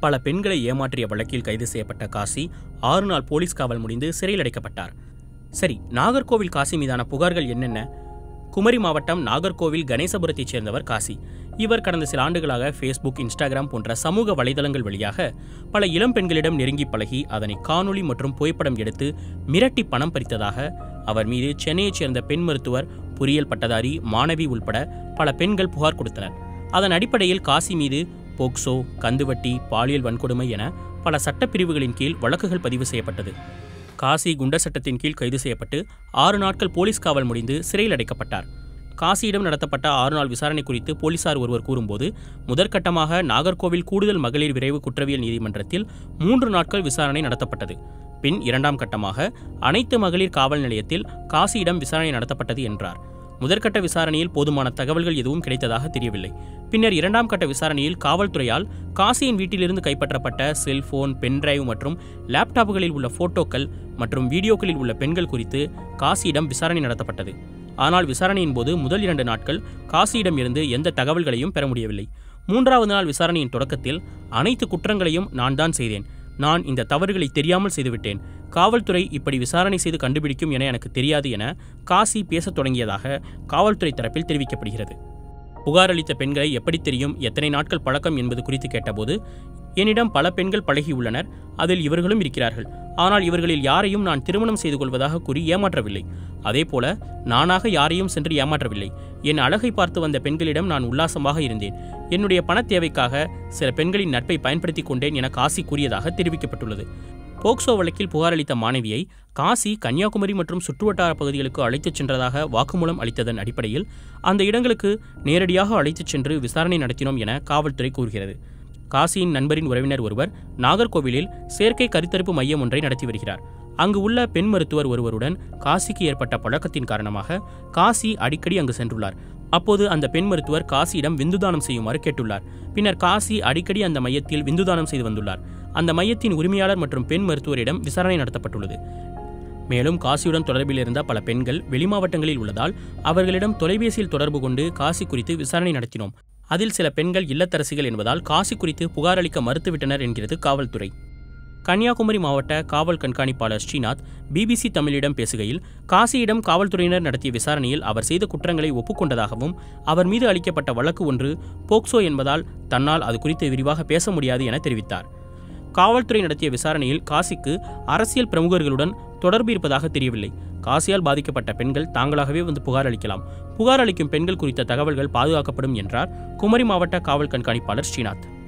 பல பெண்களை ஏமாற்றிய வழக்கில் கைது செய்யப்பட்ட காசி ஆறு நாள் போலீஸ் காவல் முடிந்து சிறையில் அடைக்கப்பட்டார் சரி நாகர்கோவில் காசி மீதான புகார்கள் என்னென்ன குமரி மாவட்டம் நாகர்கோவில் கணேசபுரத்தைச் சேர்ந்தவர் காசி இவர் கடந்த சில ஆண்டுகளாக ஃபேஸ்புக் இன்ஸ்டாகிராம் போன்ற சமூக வலைதளங்கள் வழியாக பல இளம் பெண்களிடம் நெருங்கி பழகி அதனை காணொளி மற்றும் புகைப்படம் எடுத்து மிரட்டி பணம் பறித்ததாக அவர் மீது சென்னையைச் சேர்ந்த பெண் மருத்துவர் பொறியியல் பட்டதாரி மாணவி உள்பட பல பெண்கள் புகார் கொடுத்தனர் அதன் அடிப்படையில் காசி மீது போக்சோ கந்துவட்டி பாலியல் வன்கொடுமை என பல சட்டப்பிரிவுகளின் கீழ் வழக்குகள் பதிவு செய்யப்பட்டது காசி குண்டர் சட்டத்தின் கீழ் கைது செய்யப்பட்டு ஆறு நாட்கள் போலீஸ் காவல் முடிந்து சிறையில் அடைக்கப்பட்டார் காசியிடம் நடத்தப்பட்ட ஆறு நாள் விசாரணை குறித்து போலீசார் ஒருவர் கூறும்போது முதற்கட்டமாக நாகர்கோவில் கூடுதல் மகளிர் விரைவு குற்றவியல் நீதிமன்றத்தில் மூன்று நாட்கள் விசாரணை நடத்தப்பட்டது பின் இரண்டாம் கட்டமாக அனைத்து மகளிர் காவல் நிலையத்தில் காசியிடம் விசாரணை நடத்தப்பட்டது என்றார் முதற்கட்ட விசாரணையில் போதுமான தகவல்கள் எதுவும் கிடைத்ததாக தெரியவில்லை பின்னர் இரண்டாம் கட்ட விசாரணையில் காவல்துறையால் காசியின் வீட்டிலிருந்து கைப்பற்றப்பட்ட செல்போன் பென்டிரைவ் மற்றும் லேப்டாப்புகளில் உள்ள போட்டோக்கள் மற்றும் வீடியோக்களில் உள்ள பெண்கள் குறித்து காசியிடம் விசாரணை நடத்தப்பட்டது ஆனால் விசாரணையின் போது முதல் இரண்டு நாட்கள் காசியிடம் இருந்து எந்த தகவல்களையும் பெற முடியவில்லை மூன்றாவது நாள் விசாரணையின் தொடக்கத்தில் அனைத்து குற்றங்களையும் நான் தான் செய்தேன் நான் இந்த தவறுகளை தெரியாமல் செய்துவிட்டேன் காவல்துறை இப்படி விசாரணை செய்து கண்டுபிடிக்கும் என எனக்கு தெரியாது என காசி பேசத் தொடங்கியதாக காவல்துறை தரப்பில் தெரிவிக்கப்படுகிறது புகார் அளித்த பெண்களை எப்படி தெரியும் எத்தனை நாட்கள் பழக்கம் என்பது குறித்து கேட்டபோது என்னிடம் பல பெண்கள் பழகியுள்ளனர் அதில் இவர்களும் இருக்கிறார்கள் ஆனால் இவர்களில் யாரையும் நான் திருமணம் செய்து கொள்வதாக கூறி ஏமாற்றவில்லை அதேபோல நானாக யாரையும் சென்று ஏமாற்றவில்லை என் அழகை பார்த்து வந்த பெண்களிடம் நான் உல்லாசமாக இருந்தேன் என்னுடைய பணத் தேவைக்காக சில பெண்களின் நட்பை பயன்படுத்திக் கொண்டேன் என காசி கூறியதாக தெரிவிக்கப்பட்டுள்ளது போக்சோ வழக்கில் புகார் அளித்த மாணவியை காசி கன்னியாகுமரி மற்றும் சுற்றுவட்டார பகுதிகளுக்கு அழைத்துச் சென்றதாக வாக்குமூலம் அளித்ததன் அடிப்படையில் அந்த இடங்களுக்கு நேரடியாக அழைத்துச் சென்று விசாரணை நடத்தினோம் என காவல்துறை கூறுகிறது காசியின் நண்பரின் உறவினர் ஒருவர் நாகர்கோவிலில் செயற்கை கருத்தரிப்பு மையம் ஒன்றை நடத்தி வருகிறார் அங்கு உள்ள பெண் மருத்துவர் ஒருவருடன் காசிக்கு ஏற்பட்ட பழக்கத்தின் காரணமாக காசி அடிக்கடி அங்கு சென்றுள்ளார் அப்போது அந்த பெண் மருத்துவர் காசியிடம் விந்துதானம் செய்யுமாறு கேட்டுள்ளார் பின்னர் காசி அடிக்கடி அந்த மையத்தில் விந்துதானம் செய்து வந்துள்ளார் அந்த மையத்தின் உரிமையாளர் மற்றும் பெண் மருத்துவரிடம் விசாரணை நடத்தப்பட்டுள்ளது மேலும் காசியுடன் தொடர்பில் இருந்த பல பெண்கள் வெளிமாவட்டங்களில் உள்ளதால் அவர்களிடம் தொலைபேசியில் தொடர்பு கொண்டு காசி குறித்து விசாரணை நடத்தினோம் அதில் சில பெண்கள் இல்லத்தரசிகள் என்பதால் காசி குறித்து புகார் அளிக்க மறுத்துவிட்டனர் என்கிறது காவல்துறை கன்னியாகுமரி மாவட்ட காவல் கண்காணிப்பாளர் ஸ்ரீநாத் பிபிசி தமிழிடம் பேசுகையில் காசியிடம் காவல்துறையினர் நடத்திய விசாரணையில் அவர் செய்த குற்றங்களை ஒப்புக்கொண்டதாகவும் அவர் மீது அளிக்கப்பட்ட வழக்கு ஒன்று போக்சோ என்பதால் தன்னால் அது குறித்து விரிவாக பேச முடியாது என தெரிவித்தார் காவல்துறை நடத்திய விசாரணையில் காசிக்கு அரசியல் பிரமுகர்களுடன் தொடர்பு இருப்பதாக தெரியவில்லை காசியால் பாதிக்கப்பட்ட பெண்கள் தாங்களாகவே வந்து புகார் அளிக்கலாம் புகார் அளிக்கும் பெண்கள் குறித்த தகவல்கள் பாதுகாக்கப்படும் என்றார் குமரி மாவட்ட காவல் கண்காணிப்பாளர் ஸ்ரீநாத்